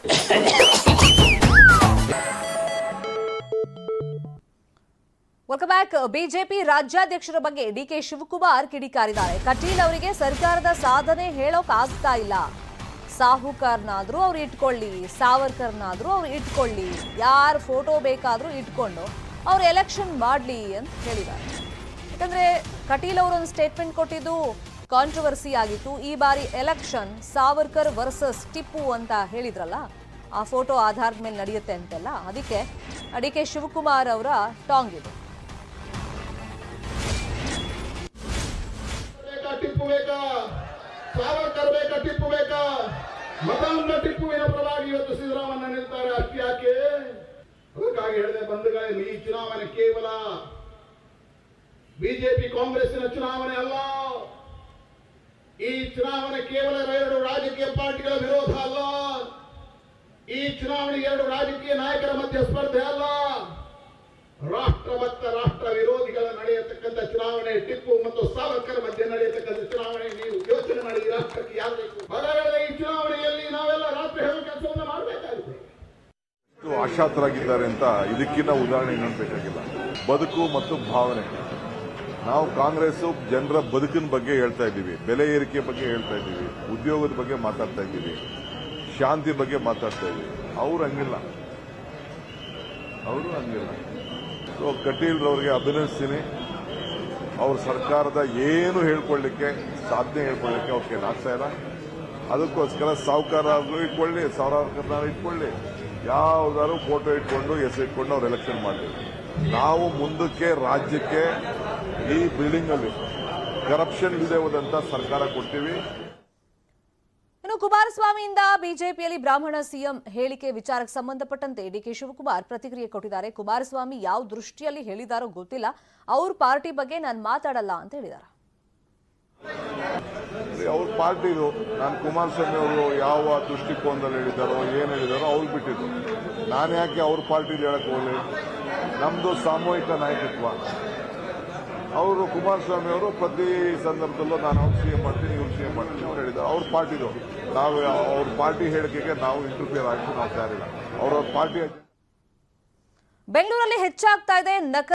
welcome back BJP ರಾಜ್ಯಾಧ್ಯಕ್ಷರ ಬಗ್ಗೆ DK Shivakumar ಕಿಡಿಕಾರಿದ್ದಾರೆ ಕಟೀಲ್ ಅವರಿಗೆ ಸರ್ಕಾರದ ಸಾಧನೆ ಹೇಳೋಕ್ ಆಗ್ತಾ ಇಲ್ಲ ಸಾಹುಕಾರ್ನಾದ್ರೂ ಅವ್ರು ಇಟ್ಕೊಳ್ಳಿ ಸಾವರ್ಕರ್ನಾದ್ರೂ ಅವ್ರು ಇಟ್ಕೊಳ್ಳಿ ಯಾರ ಫೋಟೋ ಬೇಕಾದ್ರೂ ಇಟ್ಕೊಂಡು ಅವ್ರು ಎಲೆಕ್ಷನ್ ಮಾಡ್ಲಿ ಅಂತ ಹೇಳಿದ್ದಾರೆ ಯಾಕಂದ್ರೆ ಕಟೀಲ್ ಅವರು ಒಂದು ಸ್ಟೇಟ್ಮೆಂಟ್ ಕೊಟ್ಟಿದ್ದು ಕಾಂಟ್ರವರ್ಸಿ ಆಗಿತ್ತು ಈ ಬಾರಿ ಎಲೆಕ್ಷನ್ ಸಾವರ್ಕರ್ ವರ್ಸಸ್ ಟಿಪ್ಪು ಅಂತ ಹೇಳಿದ್ರಲ್ಲ ಆ ಫೋಟೋ ಆಧಾರದ ಮೇಲೆ ನಡೆಯುತ್ತೆ ಅಂತೆಲ್ಲ ಅದಕ್ಕೆ ಡಿ ಕೆ ಶಿವಕುಮಾರ್ ಅವರ ಟಾಂಗ್ ಇದು ಬೇಕಾ ಟಿಪ್ಪು ಬೇಕಾ ಸಾವರ್ಕರ್ ಬೇಕಾ ಟಿಪ್ಪು ಬೇಕಾ ಮತಾಂಧ ಟಿಪ್ಪುವಿನ ಪರವಾಗಿ ಇವತ್ತು ಸಿದ್ದರಾಮಯ್ಯ ನಿಲ್ತಾರೆ ಅಷ್ಟೇ ಯಾಕೆ ಅದಕ್ಕಾಗಿ ಹೇಳಿದೆ ಬಂಧುಗಳೇ ಈ ಚುನಾವಣೆ ಕೇವಲ ಬಿಜೆಪಿ ಕಾಂಗ್ರೆಸ್ಸಿನ ಚುನಾವಣೆ ಅಲ್ಲ ಈ ಚುನಾವಣೆ ಕೇವಲ ಎರಡು ರಾಜಕೀಯ ಪಾರ್ಟಿಗಳ ವಿರೋಧ ಅಲ್ಲ ಈ ಚುನಾವಣೆ ಎರಡು ರಾಜಕೀಯ ನಾಯಕರ ಮಧ್ಯೆ ಸ್ಪರ್ಧೆ ಅಲ್ಲ ರಾಷ್ಟ್ರ ಮತ್ತು ರಾಷ್ಟ್ರ ವಿರೋಧಿಗಳ ನಡೆಯತಕ್ಕಂಥ ಚುನಾವಣೆ ಟಿಪ್ಪು ಮತ್ತು ಸಾವರ್ಕರ್ ಮಧ್ಯೆ ನಡೆಯತಕ್ಕಂಥ ಚುನಾವಣೆ ನೀವು ಯೋಚನೆ ಮಾಡಿ ಈ ರಾಷ್ಟ್ರಕ್ಕೆ ಯಾರು ಬೇಕು ಹಾಗಾದ್ರೆ ಈ ಚುನಾವಣೆಯಲ್ಲಿ ನಾವೆಲ್ಲ ರಾತ್ರಿ ಹೇಳೋ ಕೆಲಸವನ್ನು ಮಾಡಬೇಕಾಗುತ್ತೆ ಎಷ್ಟು ಆಶಾತರಾಗಿದ್ದಾರೆ ಅಂತ ಇದಕ್ಕಿಂತ ಉದಾಹರಣೆ ಇನ್ನೊಂದು ಬೇಕಾಗಿಲ್ಲ ಬದುಕು ಮತ್ತು ಭಾವನೆ ನಾವು ಕಾಂಗ್ರೆಸ್ ಜನರ ಬದುಕಿನ ಬಗ್ಗೆ ಹೇಳ್ತಾ ಇದ್ದೀವಿ ಬೆಲೆ ಏರಿಕೆ ಬಗ್ಗೆ ಹೇಳ್ತಾ ಇದ್ದೀವಿ ಉದ್ಯೋಗದ ಬಗ್ಗೆ ಮಾತಾಡ್ತಾ ಇದ್ದೀವಿ ಶಾಂತಿ ಬಗ್ಗೆ ಮಾತಾಡ್ತಾ ಇದ್ದೀವಿ ಅವ್ರು ಹಂಗಿಲ್ಲ ಅವರು ಹಂಗಿಲ್ಲ ಸೊ ಕಟೀಲ್ ರವ್ರಿಗೆ ಅಭಿನಂದಿಸ್ತೀನಿ ಅವ್ರ ಸರ್ಕಾರದ ಏನು ಹೇಳ್ಕೊಳ್ಳಿಕ್ಕೆ ಸಾಧನೆ ಹೇಳ್ಕೊಳ್ಳಿಕ್ಕೆ ಅವ್ರ ಕೈಲಿ ಆಗ್ತಾ ಇಲ್ಲ ಅದಕ್ಕೋಸ್ಕರ ಸಾಹುಕಾರರು ಇಟ್ಕೊಳ್ಳಿ ಸಾಹುಕಾರರು ಇಟ್ಕೊಳ್ಳಿ ಯಾವ್ದಾದ್ರು ಫೋಟೋ ಇಟ್ಕೊಂಡು ಹೆಸರು ಇಟ್ಕೊಂಡು ಅವ್ರು ಎಲೆಕ್ಷನ್ ಮಾಡಲಿ ನಾವು ಮುಂದಕ್ಕೆ ರಾಜ್ಯಕ್ಕೆ ಈ ಬಿಲ್ಡಿಂಗ್ ಅಲ್ಲಿ ಕರಪ್ಷನ್ ಇಲ್ಲದೆ ಹೋದಂತ ಸರ್ಕಾರ ಕೊಡ್ತೀವಿ ಇನ್ನು ಕುಮಾರಸ್ವಾಮಿಯಿಂದ ಬಿಜೆಪಿಯಲ್ಲಿ ಬ್ರಾಹ್ಮಣ ಸಿಎಂ ಹೇಳಿಕೆ ವಿಚಾರಕ್ಕೆ ಸಂಬಂಧಪಟ್ಟಂತೆ ಡಿಕೆ ಶಿವಕುಮಾರ್ ಪ್ರತಿಕ್ರಿಯೆ ಕೊಟ್ಟಿದ್ದಾರೆ ಕುಮಾರಸ್ವಾಮಿ ಯಾವ ದೃಷ್ಟಿಯಲ್ಲಿ ಹೇಳಿದಾರೋ ಗೊತ್ತಿಲ್ಲ ಅವ್ರ ಪಾರ್ಟಿ ಬಗ್ಗೆ ನಾನು ಮಾತಾಡಲ್ಲ ಅಂತ ಹೇಳಿದ್ದಾರೆ ಅವ್ರ ಪಾರ್ಟಿದು ನಾನು ಕುಮಾರಸ್ವಾಮಿ ಅವರು ಯಾವ ದೃಷ್ಟಿಕೋನದಲ್ಲಿ ಹೇಳಿದಾರೋ ಏನು ಹೇಳಿದಾರೋ ಅವ್ರು ಬಿಟ್ಟಿದ್ದು ನಾನು ಯಾಕೆ ಅವ್ರ ಪಾರ್ಟಿಲಿ ಹೇಳಕ್ ಹೋಗ್ಲಿ ನಮ್ದು ಸಾಮೂಹಿಕ ನಾಯಕತ್ವ ಅವರು ಕುಮಾರಸ್ವಾಮಿ ಅವರು ಪ್ರತಿ ಸಂದರ್ಭದಲ್ಲೂ ನಾನು ಅವ್ರು ಸಿಎಂ ಮಾಡ್ತೀನಿ ಇವ್ರು ಸಿಎಂ ಮಾಡ್ತೀನಿ ಅವ್ರು ಹೇಳಿದ್ದಾರೆ ಅವ್ರ ಪಾರ್ಟಿದು ನಾವು ಅವ್ರ ಪಾರ್ಟಿ ಹೇಳಿಕೆಗೆ ನಾವು ಇಂಟರ್ಫಿಯರ್ ಆಗಿ ನಾವು ತಯಾರಿಲ್ಲ ಅವ್ರವ್ರ ಪಾರ್ಟಿ ಬೆಂಗಳೂರಲ್ಲಿ ಹೆಚ್ಚಾಗ್ತಾ ಇದೆ ನಕಲಿ